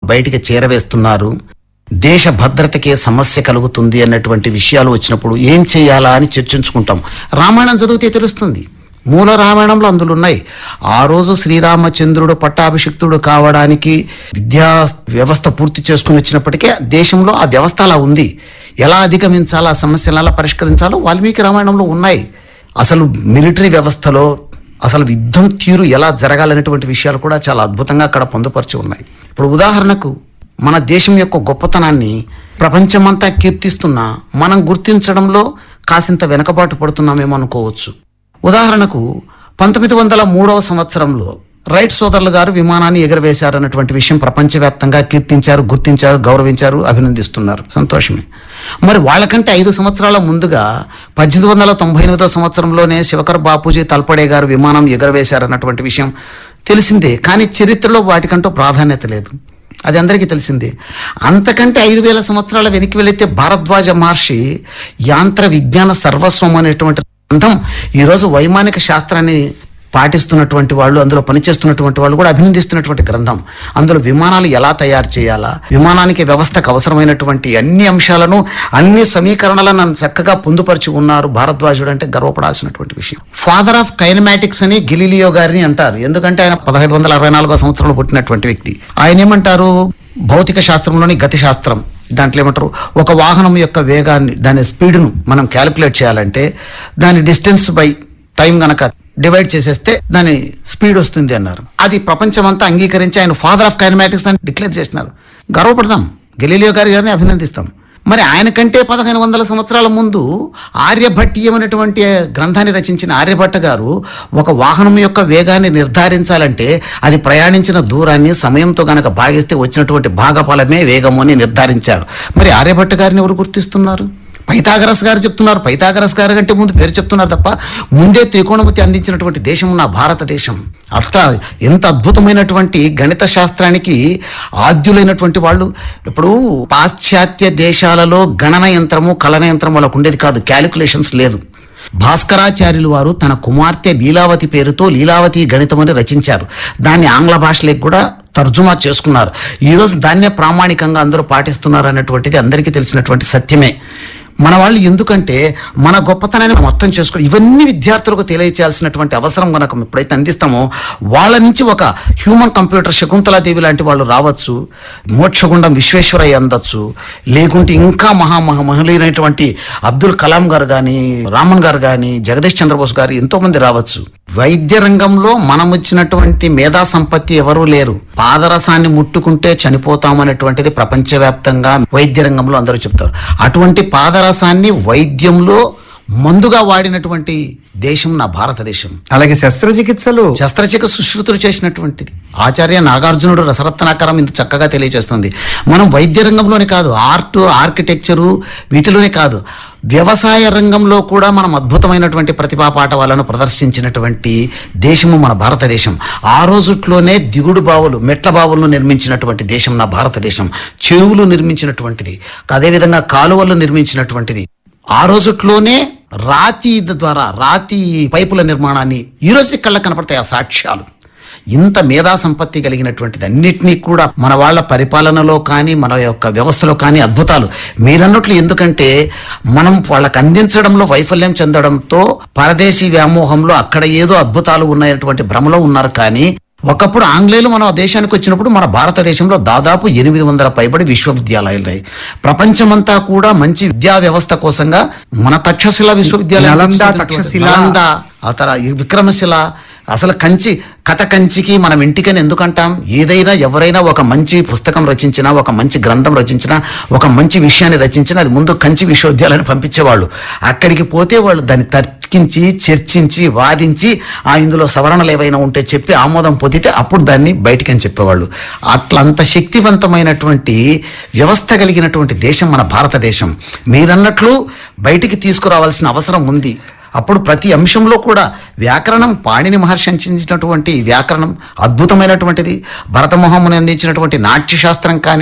బయటికి చేరవేస్తున్నారు దేశ భద్రతకే సమస్య కలుగుతుంది అన్నటువంటి విషయాలు వచ్చినప్పుడు ఏం చేయాలా అని చర్చించుకుంటాం రామాయణం చదివితే తెలుస్తుంది మూల రామాయణంలో అందులో ఉన్నాయి ఆ రోజు శ్రీరామచంద్రుడు పట్టాభిషిక్తుడు కావడానికి విద్యా వ్యవస్థ పూర్తి చేసుకుని వచ్చినప్పటికీ దేశంలో ఆ వ్యవస్థ అలా ఉంది ఎలా అధిగమించాలో ఆ సమస్యలను ఎలా పరిష్కరించాలో వాల్మీకి రామాయణంలో ఉన్నాయి అసలు మిలిటరీ వ్యవస్థలో అసలు యుద్ధం తీరు ఎలా జరగాలనేటువంటి విషయాలు కూడా చాలా అద్భుతంగా అక్కడ పొందుపరిచి ఉన్నాయి ఇప్పుడు ఉదాహరణకు మన దేశం యొక్క గొప్పతనాన్ని ప్రపంచమంతా కీర్తిస్తున్నా మనం గుర్తించడంలో కాసింత వెనకబాటు పడుతున్నామేమో అనుకోవచ్చు ఉదాహరణకు పంతొమ్మిది వందల మూడవ సంవత్సరంలో రైట్ సోదరులు గారు విమానాన్ని ఎగరవేశారన్నటువంటి విషయం ప్రపంచవ్యాప్తంగా కీర్తించారు గుర్తించారు గౌరవించారు అభినందిస్తున్నారు సంతోషమే మరి వాళ్ళకంటే ఐదు సంవత్సరాల ముందుగా పద్దెనిమిది వందల తొంభై ఎనిమిదో సంవత్సరంలోనే శివకర్ బాపూజీ తల్పడే గారు విమానం ఎగరవేశారన్నటువంటి విషయం తెలిసిందే కానీ చరిత్రలో వాటికంటూ ప్రాధాన్యత లేదు అది అందరికీ తెలిసిందే అంతకంటే ఐదు వేల సంవత్సరాల వెనక్కి వెళితే భారద్వాజ మహర్షి యాంత్ర విజ్ఞాన సర్వస్వం అనేటువంటి గ్రంథం ఈరోజు వైమానిక శాస్త్రాన్ని పాటిస్తున్నటువంటి వాళ్ళు అందులో పనిచేస్తున్నటువంటి వాళ్ళు కూడా అభినందిస్తున్నటువంటి గ్రంథం అందులో విమానాలు ఎలా తయారు చేయాలా విమానానికి వ్యవస్థకు అవసరమైనటువంటి అన్ని అంశాలను అన్ని సమీకరణలను చక్కగా పొందుపరిచి ఉన్నారు భారద్వాజుడు అంటే గర్వపడాల్సినటువంటి విషయం ఫాదర్ ఆఫ్ కైనమాటిక్స్ అని గిలీలియో గారిని అంటారు ఎందుకంటే ఆయన పదహైదు వందల అరవై నాలుగో సంవత్సరంలో పుట్టినటువంటి వ్యక్తి ఆయన ఏమంటారు భౌతిక శాస్త్రంలోని గతి శాస్త్రం దాంట్లో ఏమంటారు ఒక వాహనం యొక్క వేగాన్ని దాని స్పీడ్ను మనం క్యాలిక్యులేట్ చేయాలంటే దాని డిస్టెన్స్ బై టైం గనక డివైడ్ చేసేస్తే దాని స్పీడ్ వస్తుంది అన్నారు అది ప్రపంచమంతా అంగీకరించి ఆయన ఫాదర్ ఆఫ్ కైనమాటిక్స్ అని డిక్లేర్ చేసినారు గర్వపడదాం గెలీలియో గారి గారిని అభినందిస్తాం మరి ఆయన కంటే పదహైదు వందల సంవత్సరాల ముందు ఆర్యభట్టీయం అనేటువంటి గ్రంథాన్ని రచించిన ఆర్యభట్ట గారు ఒక వాహనం యొక్క వేగాన్ని నిర్ధారించాలంటే అది ప్రయాణించిన దూరాన్ని సమయంతో గనక భాగిస్తే వచ్చినటువంటి భాగఫలమే వేగము అని నిర్ధారించారు మరి ఆర్యభట్ట గారిని ఎవరు గుర్తిస్తున్నారు పైథాగరస్ గారు చెప్తున్నారు పైథాగరస్ గారు కంటే ముందు పేరు చెప్తున్నారు తప్ప ముందే త్రికోణమతి అందించినటువంటి దేశం నా భారతదేశం అర్థ ఎంత అద్భుతమైనటువంటి గణిత శాస్త్రానికి ఆద్యులైనటువంటి వాళ్ళు ఇప్పుడు పాశ్చాత్య దేశాలలో గణన యంత్రము కలన యంత్రం వాళ్ళకు ఉండేది కాదు క్యాలిక్యులేషన్స్ లేదు భాస్కరాచార్యులు వారు తన కుమార్తె లీలావతి పేరుతో లీలావతి గణితం అని రచించారు దాన్ని ఆంగ్ల భాషలోకి కూడా తర్జుమా చేసుకున్నారు ఈరోజు దాన్నే ప్రామాణికంగా అందరూ పాటిస్తున్నారు అన్నటువంటిది అందరికీ తెలిసినటువంటి సత్యమే మన వాళ్ళు ఎందుకంటే మన గొప్పతనాన్ని మనం అర్థం చేసుకోవాలి ఇవన్నీ విద్యార్థులకు తెలియచేయాల్సినటువంటి అవసరం కనుక ఎప్పుడైతే అందిస్తామో వాళ్ళ నుంచి ఒక హ్యూమన్ కంప్యూటర్ శకుంతలాదేవి లాంటి వాళ్ళు రావచ్చు మోక్షగుండం విశ్వేశ్వరయ్య అందొచ్చు లేకుంటే ఇంకా మహా మహా మహిళైనటువంటి అబ్దుల్ కలాం గారు కానీ రామన్ గారు కానీ జగదీష్ చంద్రబోస్ గారు ఎంతో మంది రావచ్చు వైద్య రంగంలో మనం వచ్చినటువంటి మేధా సంపత్తి ఎవరూ లేరు పాదరసాన్ని ముట్టుకుంటే చనిపోతామనేటువంటిది ప్రపంచవ్యాప్తంగా వైద్య రంగంలో అందరూ చెప్తారు అటువంటి పాదరసాన్ని వైద్యంలో మందుగా వాడినటువంటి దేశం నా భారతదేశం అలాగే శస్త్రచికిత్సలు శస్త్రచికిత్స సుశ్రుతులు చేసినటువంటిది ఆచార్య నాగార్జునుడు రసరత్నాకరం ఇంత చక్కగా తెలియజేస్తుంది మనం వైద్య రంగంలోనే కాదు ఆర్ట్ ఆర్కిటెక్చరు వీటిలోనే కాదు వ్యవసాయ రంగంలో కూడా మనం అద్భుతమైనటువంటి ప్రతిభా పాఠవాలను ప్రదర్శించినటువంటి దేశము మన భారతదేశం ఆ రోజుట్లోనే దిగుడు బావులు మెట్ల బావులను నిర్మించినటువంటి దేశం నా భారతదేశం చెరువులు నిర్మించినటువంటిది అదేవిధంగా కాలువలు నిర్మించినటువంటిది ఆ రోజుట్లోనే రాతి ద్వారా రాతి పైపుల నిర్మాణాన్ని ఈ రోజు కళ్ళ కనపడతాయి ఆ సాక్ష్యాలు ఇంత మేధా సంపత్తి కలిగినటువంటిది అన్నిటినీ కూడా మన వాళ్ళ పరిపాలనలో కానీ మన యొక్క వ్యవస్థలో కానీ అద్భుతాలు మీరన్నట్లు ఎందుకంటే మనం వాళ్ళకి అందించడంలో వైఫల్యం చెందడంతో పరదేశీ వ్యామోహంలో అక్కడ ఏదో అద్భుతాలు ఉన్నాయన్నటువంటి భ్రమలో ఉన్నారు కానీ ఒకప్పుడు ఆంగ్లేయులు మన దేశానికి వచ్చినప్పుడు మన భారతదేశంలో దాదాపు ఎనిమిది వందల పైబడి విశ్వవిద్యాలయాలు ఉన్నాయి ప్రపంచమంతా కూడా మంచి విద్యా వ్యవస్థ కోసంగా మన తక్షశిల విశ్వవిద్యాలయం నలంద, తక్షశిల. నలంద, ఆ తర ఈ విక్రమశిల అసలు కంచి కథ కంచికి మనం ఇంటికని ఎందుకంటాం ఏదైనా ఎవరైనా ఒక మంచి పుస్తకం రచించినా ఒక మంచి గ్రంథం రచించినా ఒక మంచి విషయాన్ని రచించినా అది ముందు కంచి విశ్వవిద్యాలయాన్ని పంపించేవాళ్ళు అక్కడికి పోతే వాళ్ళు దాన్ని తర్కించి చర్చించి వాదించి ఆ ఇందులో సవరణలు ఏవైనా ఉంటే చెప్పి ఆమోదం పొందితే అప్పుడు దాన్ని బయటికి అని చెప్పేవాళ్ళు అట్లంత శక్తివంతమైనటువంటి వ్యవస్థ కలిగినటువంటి దేశం మన భారతదేశం మీరన్నట్లు బయటికి తీసుకురావాల్సిన అవసరం ఉంది అప్పుడు ప్రతి అంశంలో కూడా వ్యాకరణం పాణిని మహర్షి అందించినటువంటి వ్యాకరణం అద్భుతమైనటువంటిది భరతమోహముని అందించినటువంటి నాట్యశాస్త్రం కానీ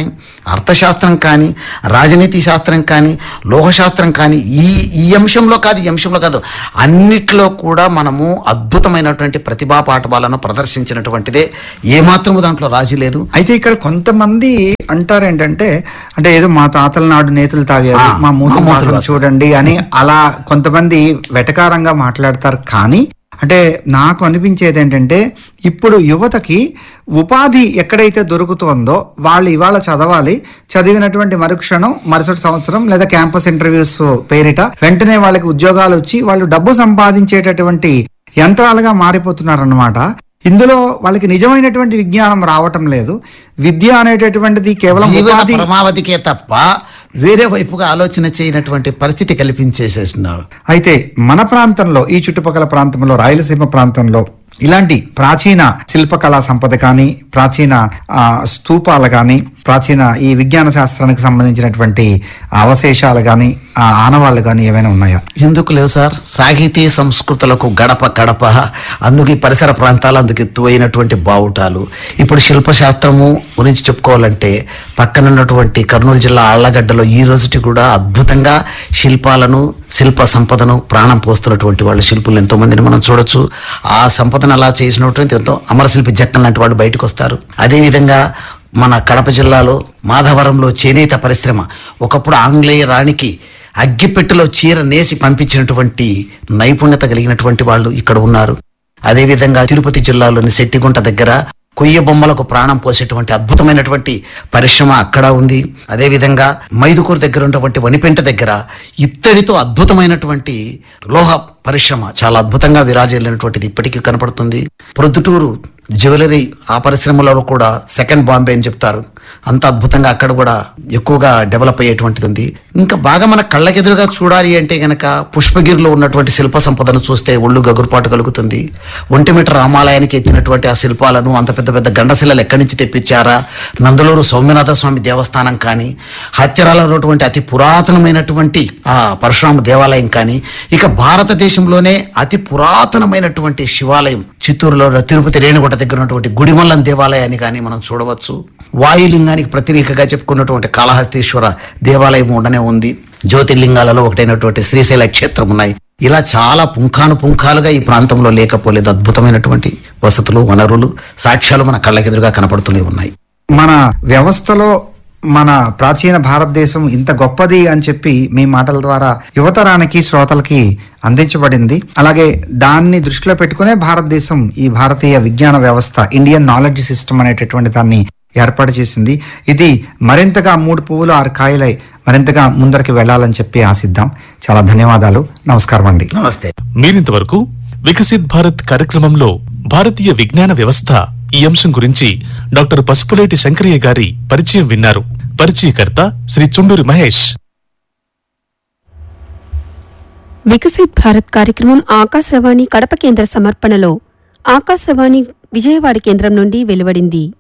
అర్థశాస్త్రం కానీ రాజనీతి శాస్త్రం కానీ లోహశాస్త్రం కానీ ఈ ఈ అంశంలో కాదు ఈ అంశంలో కాదు అన్నిట్లో కూడా మనము అద్భుతమైనటువంటి ప్రతిభా పాఠవాలను ప్రదర్శించినటువంటిదే ఏమాత్రము దాంట్లో రాజీ లేదు అయితే ఇక్కడ కొంతమంది అంటారు ఏంటంటే అంటే ఏదో మా తాతల నాడు నేతలు తాగారు ఆ, మా మా మూతలు మూతలు మాత్రం వాసన. చూడండి అని అలా కొంతమంది వెటకారంగా మాట్లాడతారు కానీ అంటే నాకు అనిపించేది ఏంటంటే ఇప్పుడు యువతకి ఉపాధి ఎక్కడైతే దొరుకుతోందో వాళ్ళు ఇవాళ చదవాలి చదివినటువంటి మరుక్షణం మరుసటి సంవత్సరం లేదా క్యాంపస్ ఇంటర్వ్యూస్ పేరిట వెంటనే వాళ్ళకి ఉద్యోగాలు వచ్చి వాళ్ళు డబ్బు సంపాదించేటటువంటి యంత్రాలుగా మారిపోతున్నారన్నమాట ఇందులో వాళ్ళకి నిజమైనటువంటి విజ్ఞానం రావటం లేదు విద్య అనేటటువంటిది కేవలం జీవన ఉపాధి పరమావధికే తప్ప వేరే వైపుగా ఆలోచన చేయనటువంటి పరిస్థితి కల్పించేసేస్తున్నారు అయితే మన ప్రాంతంలో ఈ చుట్టుపక్కల ప్రాంతంలో రాయలసీమ ప్రాంతంలో ఇలాంటి ప్రాచీన శిల్పకళా సంపద కానీ ప్రాచీన ఆ, స్తూపాలు కానీ ప్రాచీన ఈ విజ్ఞాన శాస్త్రానికి సంబంధించినటువంటి అవశేషాలు కానీ ఆనవాళ్లు కానీ ఏమైనా ఉన్నాయా ఎందుకు లేవు సార్ సాహితీ సంస్కృతులకు గడప గడప అందుకు ఈ పరిసర ప్రాంతాలు అందుకు ఎత్తువైనటువంటి బావుటాలు ఇప్పుడు శిల్పశాస్త్రము గురించి చెప్పుకోవాలంటే పక్కన ఉన్నటువంటి కర్నూలు జిల్లా ఆళ్లగడ్డలో ఈ రోజుటి కూడా అద్భుతంగా శిల్పాలను శిల్ప సంపదను ప్రాణం పోస్తున్నటువంటి వాళ్ళు శిల్పులు ఎంతో మందిని మనం చూడొచ్చు ఆ సంపదను అలా చేసినటువంటి ఎంతో అమరశిల్పి జక్కన్ లాంటి వాళ్ళు బయటకు వస్తారు అదేవిధంగా మన కడప జిల్లాలో మాధవరంలో చేనేత పరిశ్రమ ఒకప్పుడు ఆంగ్లేయ రాణికి అగ్గిపెట్టెలో చీర నేసి పంపించినటువంటి నైపుణ్యత కలిగినటువంటి వాళ్ళు ఇక్కడ ఉన్నారు అదేవిధంగా తిరుపతి జిల్లాలోని శెట్టిగుంట దగ్గర కొయ్య బొమ్మలకు ప్రాణం పోసేటువంటి అద్భుతమైనటువంటి పరిశ్రమ అక్కడ ఉంది అదేవిధంగా మైదుకూరు దగ్గర ఉన్నటువంటి వనిపెంట దగ్గర ఇత్తడితో అద్భుతమైనటువంటి లోహ పరిశ్రమ చాలా అద్భుతంగా విరాజిల్లినటువంటిది ఇప్పటికీ కనపడుతుంది ప్రొద్దుటూరు జ్యువెలరీ ఆ పరిశ్రమలో కూడా సెకండ్ బాంబే అని చెప్తారు అంత అద్భుతంగా అక్కడ కూడా ఎక్కువగా డెవలప్ అయ్యేటువంటిది ఉంది ఇంకా బాగా మన కళ్ళకెదురుగా చూడాలి అంటే గనక పుష్పగిరిలో ఉన్నటువంటి శిల్ప సంపదను చూస్తే ఒళ్ళు గగురుపాటు కలుగుతుంది ఒంటిమిట రామాలయానికి ఎత్తినటువంటి ఆ శిల్పాలను అంత పెద్ద పెద్ద గండశిలలు ఎక్కడి నుంచి తెప్పించారా నందలూరు సౌమ్యనాథ స్వామి దేవస్థానం కానీ హత్యరాలో ఉన్నటువంటి అతి పురాతనమైనటువంటి ఆ పరశురామ దేవాలయం కానీ ఇక భారతదేశంలోనే అతి పురాతనమైనటువంటి శివాలయం చిత్తూరులో ఉన్న తిరుపతి రేణుగుంట దగ్గర ఉన్నటువంటి గుడిమల్లం దేవాలయాన్ని కానీ మనం చూడవచ్చు వాయులింగానికి ప్రతిరేకగా చెప్పుకున్నటువంటి కాళహస్తీశ్వర దేవాలయం ఉండనే ఉంది జ్యోతిర్లింగాలలో ఒకటైనటువంటి శ్రీశైల క్షేత్రం ఉన్నాయి ఇలా చాలా పుంఖాను పుంఖాలుగా ఈ ప్రాంతంలో లేకపోలేదు అద్భుతమైనటువంటి వసతులు వనరులు సాక్ష్యాలు మన కళ్ళకెదురుగా కనపడుతూనే ఉన్నాయి మన వ్యవస్థలో మన ప్రాచీన భారతదేశం ఇంత గొప్పది అని చెప్పి మీ మాటల ద్వారా యువతరానికి శ్రోతలకి అందించబడింది అలాగే దాన్ని దృష్టిలో పెట్టుకునే భారతదేశం ఈ భారతీయ విజ్ఞాన వ్యవస్థ ఇండియన్ నాలెడ్జ్ సిస్టమ్ అనేటటువంటి దాన్ని ఏర్పాటు చేసింది ఇది మరింతగా మూడు పువ్వులు ఆరు కాయలై మరింతగా ముందరికి వెళ్ళాలని చెప్పి ఆశిద్దాం చాలా ధన్యవాదాలు నమస్కారం అండి నమస్తే మీరింతవరకు వికసిత్ భారత్ కార్యక్రమంలో భారతీయ విజ్ఞాన వ్యవస్థ ఈ అంశం గురించి డాక్టర్ పసుపులేటి శంకరయ్య గారి పరిచయం విన్నారు పరిచయకర్త శ్రీ చుండూరి మహేష్ వికసిత్ భారత్ కార్యక్రమం ఆకాశవాణి కడప కేంద్ర సమర్పణలో ఆకాశవాణి విజయవాడ కేంద్రం నుండి వెలువడింది